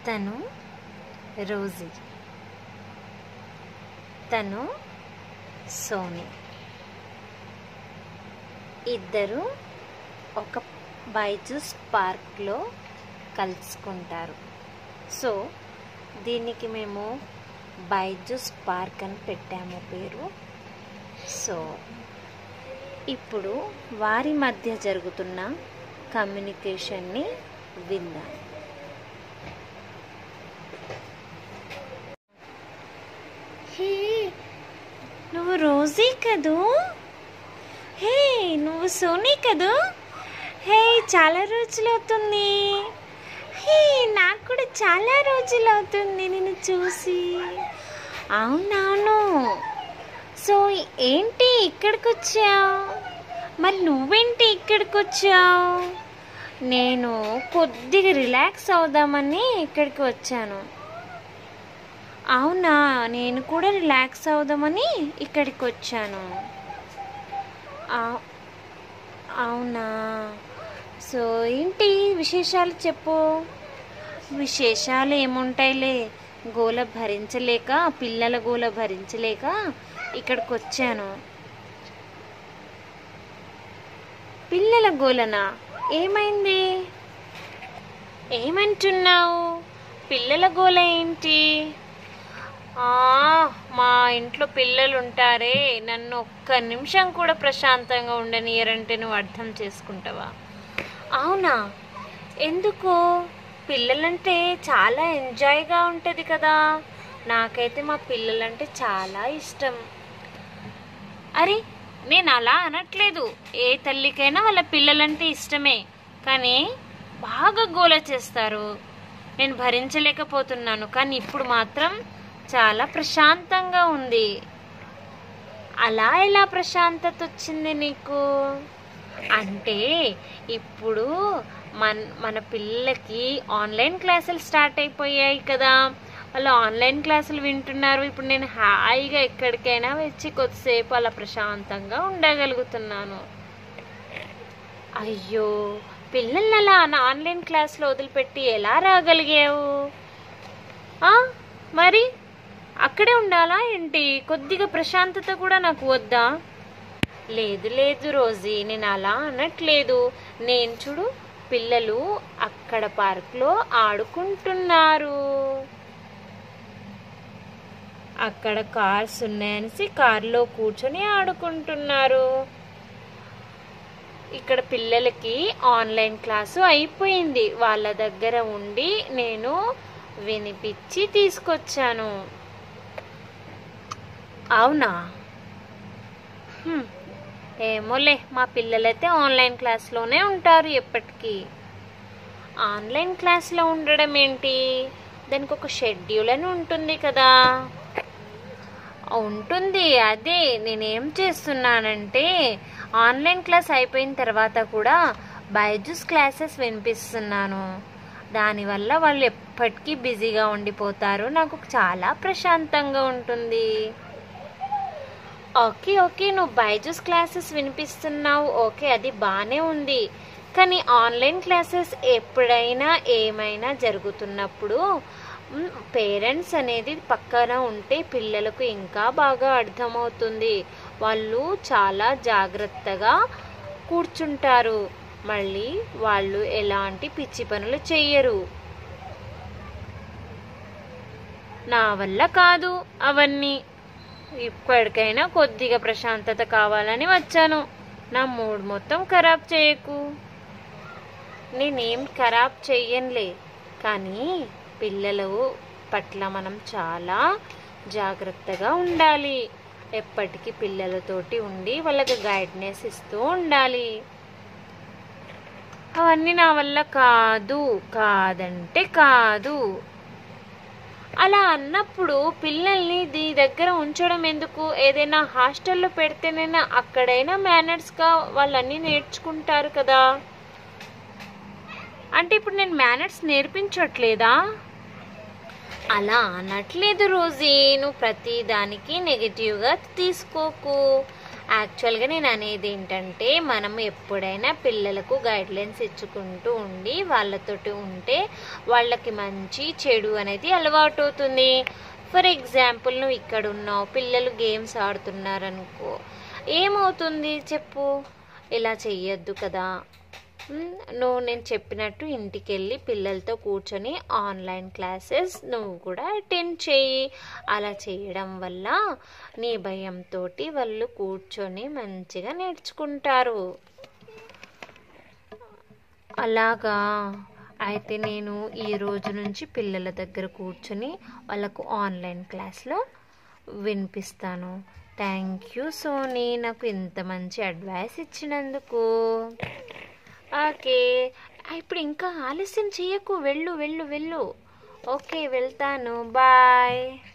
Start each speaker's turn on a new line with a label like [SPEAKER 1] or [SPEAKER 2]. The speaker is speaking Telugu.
[SPEAKER 1] తను రోజీ తను సోని ఇద్దరు ఒక బైజూస్ పార్క్లో కలుసుకుంటారు సో దీనికి మేము బైజూస్ పార్క్ అని పెట్టాము పేరు సో ఇప్పుడు వారి మధ్య జరుగుతున్న కమ్యూనికేషన్ని విందాం హే నువ్వు రోజీ కదూ హే నువ్వు సోనీ కదూ హే చాలా రోజులు అవుతుంది హే నాకు కూడా చాలా రోజులు అవుతుంది నిన్ను చూసి అవునవును సో ఏంటి ఇక్కడికి వచ్చావు మరి నువ్వేంటి ఇక్కడికి వచ్చావు నేను కొద్దిగా రిలాక్స్ అవుదామని ఇక్కడికి వచ్చాను అవునా నేను కూడా రిలాక్స్ అవుదామని ఇక్కడికి వచ్చాను అవ్- అవునా సో ఏంటి విశేషాలు చెప్పు విశేషాలు ఏముంటాయిలే గోల భరించలేక పిల్లల గోల భరించలేక ఇక్కడికి వచ్చాను పిల్లల గోలనా ఏమైంది ఏమంటున్నావు పిల్లల గోల ఏంటి ఆ, మా ఇంట్లో పిల్లలు ఉంటారే నన్ను ఒక్క నిమిషం కూడా ప్రశాంతంగా ఉండనియరంటే నువ్వు అర్థం చేసుకుంటావా అవునా ఎందుకు పిల్లలంటే చాలా ఎంజాయ్గా ఉంటుంది కదా నాకైతే మా పిల్లలంటే చాలా ఇష్టం అరే నేను అలా అనట్లేదు ఏ తల్లికైనా వాళ్ళ పిల్లలంటే ఇష్టమే కానీ బాగా గోల చేస్తారు నేను భరించలేకపోతున్నాను కానీ ఇప్పుడు మాత్రం చాలా ప్రశాంతంగా ఉంది అలా ఎలా ప్రశాంతత వచ్చింది నీకు అంటే ఇప్పుడు మన మన పిల్లలకి ఆన్లైన్ క్లాసులు స్టార్ట్ అయిపోయాయి కదా వాళ్ళు ఆన్లైన్ క్లాసులు వింటున్నారు ఇప్పుడు నేను హాయిగా ఎక్కడికైనా వచ్చి కొద్దిసేపు అలా ప్రశాంతంగా ఉండగలుగుతున్నాను అయ్యో పిల్లల్ని అలా ఆన్లైన్ క్లాస్లో వదిలిపెట్టి ఎలా రాగలిగావు ఆ, మరి అక్కడే ఉండాలా ఏంటి కొద్దిగా ప్రశాంతత కూడా నాకు వద్దా లేదు లేదు రోజీ నేను అలా అనట్లేదు నేను చూడు పిల్లలు అక్కడ పార్క్లో ఆడుకుంటున్నారు అక్కడ కార్స్ ఉన్నాయనేసి కార్లో కూర్చొని ఆడుకుంటున్నారు ఇక్కడ పిల్లలకి ఆన్లైన్ క్లాసు అయిపోయింది వాళ్ళ దగ్గర ఉండి నేను వినిపించి తీసుకొచ్చాను అవునా హ్మ్. ఏమోలే మా పిల్లలైతే ఆన్లైన్ క్లాస్లోనే ఉంటారు ఎప్పటికీ ఆన్లైన్ క్లాస్లో ఉండడం ఏంటి దానికి ఒక షెడ్యూల్ అని ఉంటుంది కదా ఉంటుంది అదే నేనేం చేస్తున్నానంటే ఆన్లైన్ క్లాస్ అయిపోయిన తర్వాత కూడా బైజూస్ క్లాసెస్ వినిపిస్తున్నాను దానివల్ల వాళ్ళు ఎప్పటికీ బిజీగా ఉండిపోతారు నాకు చాలా ప్రశాంతంగా ఉంటుంది ఓకే ఓకే నువ్వు బైజూస్ క్లాసెస్ వినిపిస్తున్నావు ఓకే అది బాగానే ఉంది కానీ ఆన్లైన్ క్లాసెస్ ఎప్పుడైనా ఏమైనా జరుగుతున్నప్పుడు పేరెంట్స్ అనేది పక్కన ఉంటే పిల్లలకు ఇంకా బాగా అర్థమవుతుంది వాళ్ళు చాలా జాగ్రత్తగా కూర్చుంటారు మళ్ళీ వాళ్ళు ఎలాంటి పిచ్చి పనులు చెయ్యరు నా వల్ల కాదు అవన్నీ ఇప్పటికైనా కొద్దిగా ప్రశాంతత కావాలని వచ్చాను నా మూడ్ మొత్తం ఖరాబ్ చేయకు నేనేం ఖరాబ్ చెయ్యనులే కానీ పిల్లలు పట్ల మనం చాలా జాగ్రత్తగా ఉండాలి ఎప్పటికీ పిల్లలతోటి ఉండి వాళ్ళకి గైడ్నెస్ ఇస్తూ ఉండాలి అవన్నీ నా వల్ల కాదు కాదంటే కాదు అలా అన్నప్పుడు పిల్లల్ని దీ దగ్గర ఉంచడం ఎందుకు ఏదైనా హాస్టల్లో పెడితేనైనా అక్కడైనా మేనర్స్గా వాళ్ళన్నీ నేర్చుకుంటారు కదా అంటే ఇప్పుడు నేను మేనర్స్ నేర్పించట్లేదా అలా అనట్లేదు రోజీ నువ్వు ప్రతి దానికి నెగిటివ్గా తీసుకోకు యాక్చువల్గా నేను అనేది ఏంటంటే మనం ఎప్పుడైనా పిల్లలకు గైడ్లైన్స్ ఇచ్చుకుంటూ ఉండి వాళ్ళతోటి ఉంటే వాళ్ళకి మంచి చెడు అనేది అలవాటు అవుతుంది ఫర్ ఎగ్జాంపుల్ నువ్వు ఇక్కడ ఉన్నావు పిల్లలు గేమ్స్ ఆడుతున్నారనుకో ఏమవుతుంది చెప్పు ఇలా చెయ్యొద్దు కదా మ్, నువ్వు నేను చెప్పినట్టు ఇంటికి వెళ్ళి పిల్లలతో కూర్చొని ఆన్లైన్ క్లాసెస్ నువ్వు కూడా అటెండ్ చెయ్యి అలా చేయడం వల్ల నీ భయంతో వాళ్ళు కూర్చొని మంచిగా నేర్చుకుంటారు అలాగా అయితే నేను ఈ రోజు నుంచి పిల్లల దగ్గర కూర్చొని వాళ్ళకు ఆన్లైన్ క్లాస్లో వినిపిస్తాను థ్యాంక్ యూ సోనీ నాకు ఇంత మంచి అడ్వైస్ ఇచ్చినందుకు ఓకే ఇప్పుడు ఇంకా ఆలస్యం చేయకు వెళ్ళు వెళ్ళు వెళ్ళు ఓకే వెళ్తాను బాయ్